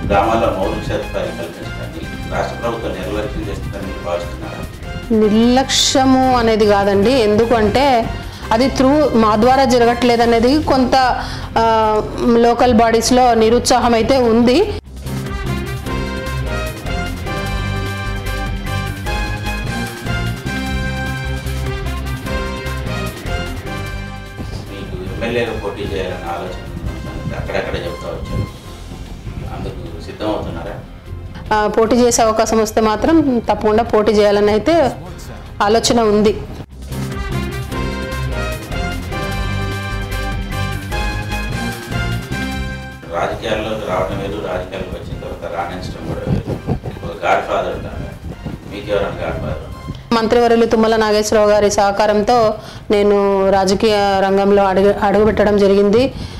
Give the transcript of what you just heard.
గ్రామాల్లో మౌలిక సదుపాయాలు కల్పించడానికి రాష్ట్ర ప్రభుత్వం నిర్లక్ష్యం చేస్తుందని మీరు భావిస్తున్నారా నిర్లక్ష్యము అనేది కాదండి ఎందుకంటే అది త్రూ మా ద్వారా జరగట్లేదు అనేది కొంత ఆ, లోకల్ బాడీస్లో నిరుత్సాహం అయితే ఉంది మీకు ఎమ్మెల్యేగా పోటీ చేయాలన్న ఆలోచన ఉందా? అక్కడక్కడ చెప్తా వచ్చారు అందుకు సిద్ధమవుతున్నారా ఆ, పోటీ చేసే అవకాశం వస్తే మాత్రం తప్పకుండా పోటీ చేయాలని అయితే ఆలోచన ఉంది రాజకీయాల్లోకి రావడం వేరు రాజకీయాలకు వచ్చిన తర్వాత రాణించడం కూడా వేరు ఒక గాడ్ ఫాదర్ ఉన్నారు మీకు ఎవరైనా గాడ్ ఫాదర్ ఉన్నారు మంత్రివర్యులు తుమ్మల నాగేశ్వరరావు గారి సహకారంతో నేను రాజకీయ రంగంలో అడుగు అడుగుపెట్టడం జరిగింది